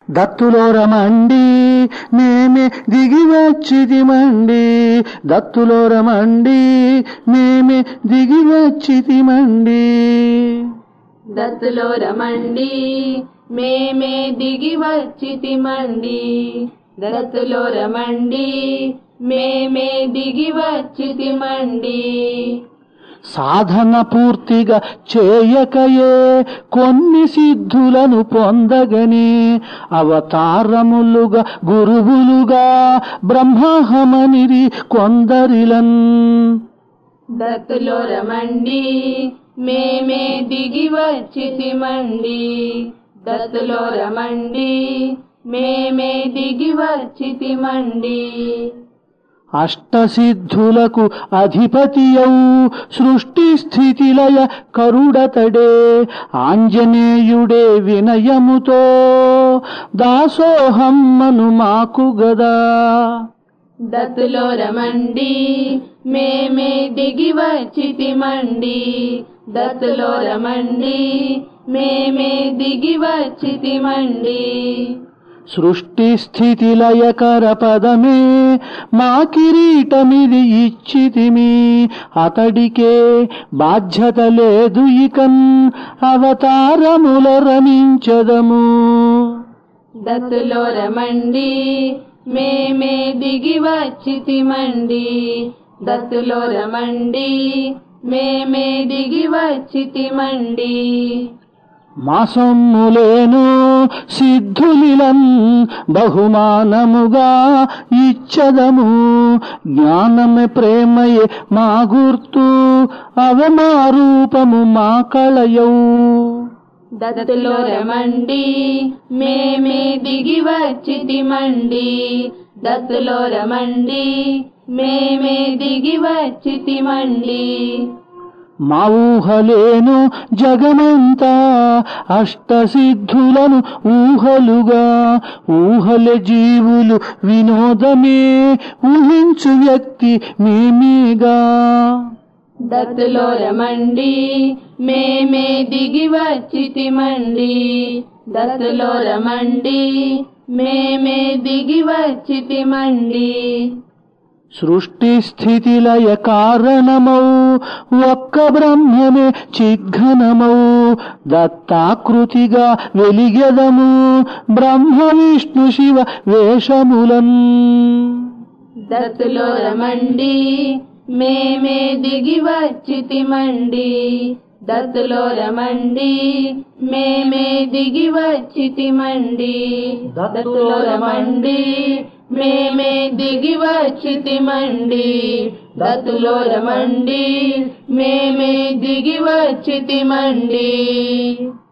దత్తులో రమండి మేమే దిగి వచ్చితిమండి దత్తులో రమండి మేమే దిగి వచ్చితిమండి దత్తులో రమండి మేమే దిగి వచ్చితిమండి దత్తులో రమండి మేమే దిగి వచ్చితిమండి సాధన పూర్తిగా చేయకయే కొన్ని సిద్ధులను పొందగని అవతారములుగా గురువులుగా బ్రహ్మహమనిది కొందరిలన్ దత్తులో రమండి మేమే దిగి వచ్చితిమండి దత్తులో రమండి మేమే దిగి వచ్చితిమండి అష్టసిద్ధులకు అధిపతియౌ సృష్టి స్థితిలయ కరుడతడే ఆంజనేయుడే వినయముతో దాసోహమ్మను మాకు గదా దత్తులో రమండి మేమే దిగి వచ్చితిమండి దత్తులో రమండి మేమే దిగి వచ్చితిమండి సృష్టి స్థితి లయకర పదమే మా కిరీటమిది ఇచ్చితిమి అతడికే బాధ్యత లేదు ఇకన్ అవతారముల రమించదము దత్తులో రమండి మేమే దిగి వచ్చితిమండి దత్తులో రమండి మేమే దిగి వచ్చితిమండి మా సొమ్ములేను సిద్ధులిలన్ బహుమానముగా ఇచ్చదము జ్ఞానమే ప్రేమయే మా గుర్తు అవ మా రూపము మా కళయౌ దత్తులో రమండి మేమే దిగి వచ్చితిమండి దత్తులో రమండి మేమే దిగి వచ్చితిమండి మా ఊహలేను జగమంతా అష్టసిద్ధులను ఊహలుగా ఊహల జీవులు వినోదమే ఊహించు వ్యక్తి మేమేగా దత్తులో రమండి మేమే దిగి వచ్చితిమండి దత్తులో రమండి మేమే దిగి వచ్చితిమండి సృష్టి స్థితి లయ కారణమౌ ఒక్క బ్రహ్మమే చిఘ్నమౌ దత్తాకృతిగా వెలిగెదము బ్రహ్మ విష్ణు శివ వేషములన్ దత్తులో రమండి మేమే దిగి వచ్చితిమండి దత్తులో రమండి మేమే దిగి వచ్చితిమండి దత్తులో రమండి మేమే దిగి వచ్చితిమండి దత్తులో రమండి మేమే దిగి వచ్చితిమండి